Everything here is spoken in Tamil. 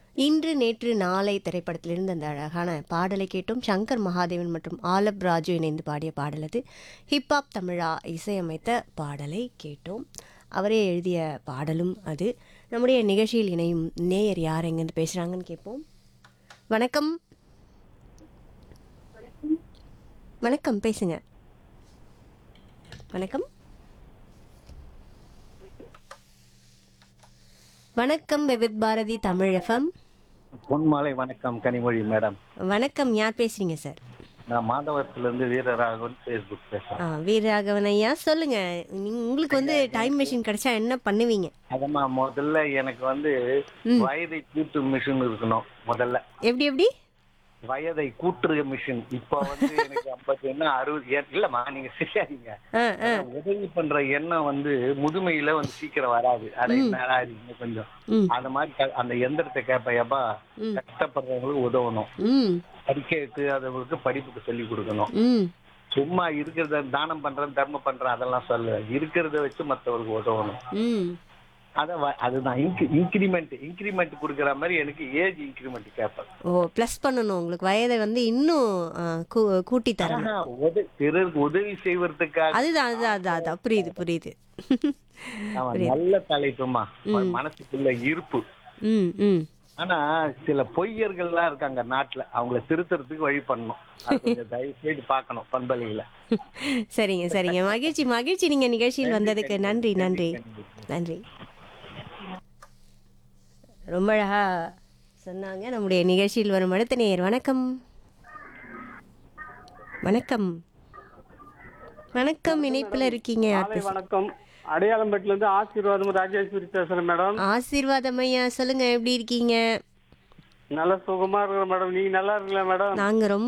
இன்று நேற்று நாளை திரைப்படத்திலிருந்து அந்த அழகான பாடலை கேட்டோம் சங்கர் மகாதேவன் மற்றும் ஆலப் ராஜு இணைந்து பாடிய பாடல் அது ஹிப்ஹாப் தமிழா இசையமைத்த பாடலை கேட்டோம் அவரே எழுதிய பாடலும் அது நம்முடைய நிகழ்ச்சியில் இணையும் நேயர் யார் எங்கேருந்து பேசுகிறாங்கன்னு கேட்போம் வணக்கம் வணக்கம் பேசுங்க வணக்கம் வணக்கம் விவித் பாரதி தமிழ் எஃப்எம் பொன்மாலை வணக்கம் கனிமொழி மேடம் வணக்கம் யார் பேசுறீங்க சார் நான் மாதவரத்திலிருந்து வீரராகவன் ஃபேஸ்புக் ஆ பேசுறேன் வீரராகவன் ஐயா சொல்லுங்க நீங்க- உங்களுக்கு வந்து டைம் மிஷின் கிடைச்சா என்ன பண்ணுவீங்க அதம்மா முதல்ல எனக்கு வந்து ம். வயதை கூட்டு மிஷின் இருக்கணும் முதல்ல எப்படி எப்படி வயதை கூட்டுற மிஷின் இப்போ வந்து எனக்கு ஐம்பத்தி ஒண்ணு அறுபது ஏ- இல்லம்மா நீங்க சரியாதீங்க ஆ ஆ உதவி பண்ற எண்ணம் வந்து முதுமையில வந்து சீக்கிரம் வராது அட என்னடா இது இன்னும் கொஞ்சம் ம் அந்த மாதிரி க- அந்த எந்திரத்தை கேட்பையப்பா ம். கஷ்டப்படுறவங்களுக்கு உதவணும் ம் படிக்க அதுங்களுக்கு படிப்புக்கு சொல்லி கொடுக்கணும் ம் சும்மா இருக்கிறத தானம் பண்றேன் தர்மம் பண்றேன் அதெல்லாம் சொல்ல இருக்கிறத வச்சு மத்தவங்களுக்கு உதவணும் ம் அத வ- அதுதான் இன்கிரிமெண்ட் இன்கிரிமெண்ட் கொடுக்குற மாதிரி எனக்கு ஏஜ் இன்கிரிமெண்ட் கேட்பேன் ஓ ப்ளஸ் பண்ணணும் உங்களுக்கு வயதை வந்து இன்னும் ஆ, கூ- கூட்டி தரணும் ஆனா, உத- பிறருக்கு உதவி செய்வதற்காக அதுதான் அதுதான் அதுதான் அதான் புரியுது புரியுது அவன் நல்ல தலைப்புமா மனசுக்குள்ள இருப்பு ம் ம் ஆனா சில பொய்யர்கள்லாம் இருக்காங்க நாட்டுல அவங்கள திருத்துறதுக்கு வழி பண்ணணும் அது கொஞ்சம் தயவு செய்து பார்க்கணும் பண்பலையில சரிங்க சரிங்க மகிழ்ச்சி மகிழ்ச்சி நீங்க நிகழ்ச்சியில் வந்ததுக்கு நன்றி நன்றி நன்றி ரொம்ப அழகா சொன்னாங்க நம்முடைய நிகழ்ச்சியில் வரும் அடுத்த நேயர் வணக்கம் வணக்கம் வணக்கம் இணைப்புல இருக்கீங்க யார் காலை பேசு- வணக்கம் அடையாளம்பேட்டில இருந்து ஆசீர்வாதம் ராஜேஸ்வரி பேசுறேன் மேடம் ஆசீர்வாதம் ஐயா சொல்லுங்க எப்படி இருக்கீங்க நல்ல சுகமா இருக்கிற மேடம் நீங்க நல்லா இருக்கீங்களா மேடம் நாங்க ரொம்ப